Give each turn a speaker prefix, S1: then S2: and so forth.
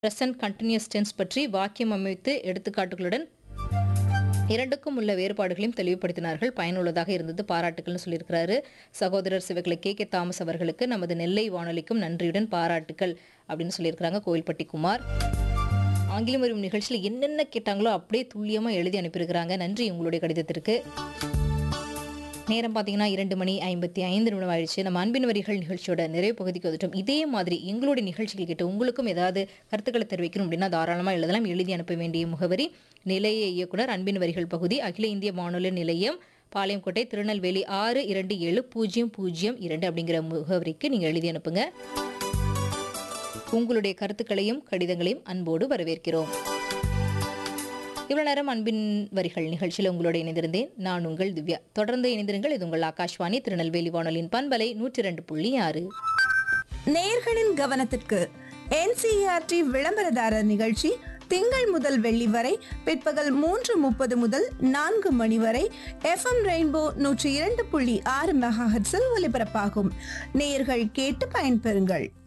S1: present continuous tense பற்றி வாக்கியம் அமைத்து எடுத்துக்காட்டுகளுடன் இரண்டுக்கும் உள்ள வேறுபாடுகளையும் தெளிவுபடுத்தினார்கள் பயனுள்ளதாக இருந்தது பாராட்டுக்கள்னு சொல்லியிருக்கிறாரு சகோதரர் சிவகலை கே கே தாமஸ் அவர்களுக்கு நமது நெல்லை வானொலிக்கும் நன்றியுடன் பாராட்டுக்கள் அப்படின்னு சொல்லியிருக்கிறாங்க கோவில்பட்டி குமார் ஆங்கிலம் வரும் நிகழ்ச்சியில் என்னென்ன கேட்டாங்களோ அப்படியே துல்லியமாக எழுதி அனுப்பியிருக்கிறாங்க நன்றி உங்களுடைய கடிதத்திற்கு நேரம் பார்த்தீங்கன்னா இரண்டு மணி ஐம்பத்தி ஐந்து நிமிடம் ஆயிடுச்சு நம்ம அன்பின் வரிகள் நிகழ்ச்சியோட நிறைவு பகுதிக்கு வந்துட்டோம் இதே மாதிரி எங்களுடைய நிகழ்ச்சிகள் கிட்ட உங்களுக்கும் ஏதாவது கருத்துக்களை தெரிவிக்கணும் அப்படின்னா தாராளமாக எழுதலாம் எழுதி அனுப்ப வேண்டிய முகவரி நிலைய இயக்குனர் அன்பின் வரிகள் பகுதி அகில இந்திய வானொலி நிலையம் பாளையங்கோட்டை திருநெல்வேலி ஆறு இரண்டு ஏழு பூஜ்ஜியம் பூஜ்ஜியம் இரண்டு அப்படிங்கிற முகவரிக்கு நீங்கள் எழுதி அனுப்புங்க உங்களுடைய கருத்துக்களையும் கடிதங்களையும் அன்போடு வரவேற்கிறோம் இவ்வளவு நேரம் அன்பின் வரிகள் நிகழ்ச்சியில் உங்களோட இணைந்திருந்தேன் நான் உங்கள் திவ்யா தொடர்ந்து இணைந்திருங்கள் இது உங்கள் ஆகாஷ்வாணி திருநெல்வேலி வானொலியின் பண்பலை நூற்றி ரெண்டு புள்ளி ஆறு
S2: நேர்களின் கவனத்திற்கு என்சிஆர்டி விளம்பரதாரர் நிகழ்ச்சி திங்கள் முதல் வெள்ளி வரை பிற்பகல் மூன்று முப்பது முதல் நான்கு மணி வரை எஃப்எம் ரெயின்போ நூற்றி இரண்டு புள்ளி ஆறு மெகாஹெட்ஸில் ஒலிபரப்பாகும் நேயர்கள் கேட்டு பயன்பெறுங்கள்